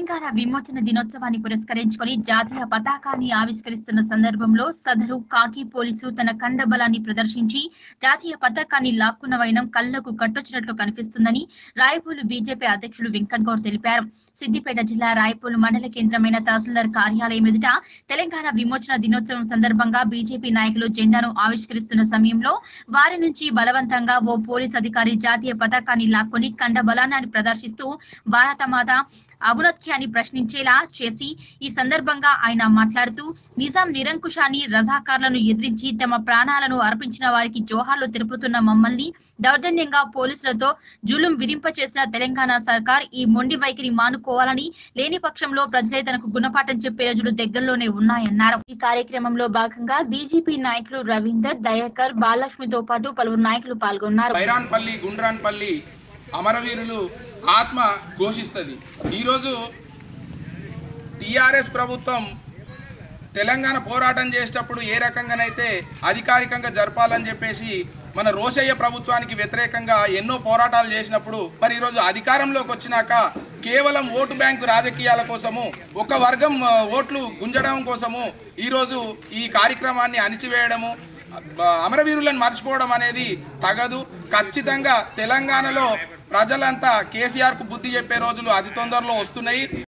తెలంగాణ విమోచన దినోత్సవాన్ని పురస్కరించుకొని జాతీయ పతాకాన్ని ఆవిష్కరిస్తున్న సందర్భంలో సదరు కాకి పోలీసు తన కండబలాన్ని ప్రదర్శించి జాతీయ పతాకాన్ని లాక్కున్న వైనం కళ్లకు కట్టొచ్చినట్లు కనిపిస్తుందని రాయపూలు బీజేపీ అధ్యక్షులు వెంకట్ గౌడ్ తెలిపారు సిద్దిపేట జిల్లా రాయపూలు మండల కేంద్రమైన తహసీల్దార్ కార్యాలయం ఎదుట తెలంగాణ విమోచన దినోత్సవం సందర్భంగా బీజేపీ నాయకులు జెండాను ఆవిష్కరిస్తున్న సమయంలో వారి నుంచి బలవంతంగా ఓ పోలీస్ అధికారి జాతీయ పతాకాన్ని లాక్కొని కండ బలాన్ని ప్రదర్శిస్తూ భారతమాత ఔన్నత్యాన్ని ప్రశ్నించేలా చేసి ఈ సందర్భంగా ఆయన మాట్లాడుతూ నిజాం నిరంకుశాన్ని రజాకార్లను ఎదిరించి తమ ప్రాణాలను అర్పించిన వారికి జోహార్లు తెలుపుతున్న మమ్మల్ని దౌర్జన్యంగా పోలీసులతో జులుం విధింపచేసిన తెలంగాణ సర్కార్ ఈ మొండి వైఖరి మానుకోవాలని లేని పక్షంలో ప్రజలే తనకు గుణపాఠం చెప్పే రోజులు దగ్గరలోనే ఉన్నాయన్నారు ఈ కార్యక్రమంలో భాగంగా బీజేపీ నాయకులు రవీందర్ దయాకర్ బాలలక్ష్మితో పాటు పలువురు నాయకులు పాల్గొన్నారు బైరాన్పల్లి గుండ్రాన్పల్లి అమరవీరులు ఆత్మ ఘోషిస్తుంది ఈరోజు టీఆర్ఎస్ ప్రభుత్వం తెలంగాణ పోరాటం చేసేటప్పుడు ఏ రకంగానైతే అధికారికంగా జరపాలని చెప్పేసి మన రోషయ్య ప్రభుత్వానికి వ్యతిరేకంగా ఎన్నో పోరాటాలు చేసినప్పుడు మరి ఈరోజు అధికారంలోకి వచ్చినాక కేవలం ఓటు బ్యాంకు రాజకీయాల కోసము ఒక వర్గం ఆ, ఓట్లు గుంజడం కోసము ఈరోజు ఈ కార్యక్రమాన్ని అణిచివేయడము బ- అమరవీరులను మర్చిపోవడం అనేది తగదు ఖచ్చితంగా తెలంగాణలో ప్రజలంతా కేసీఆర్ కు బుద్ధి చెప్పే రోజులు అతి తొందరలో వస్తున్నాయి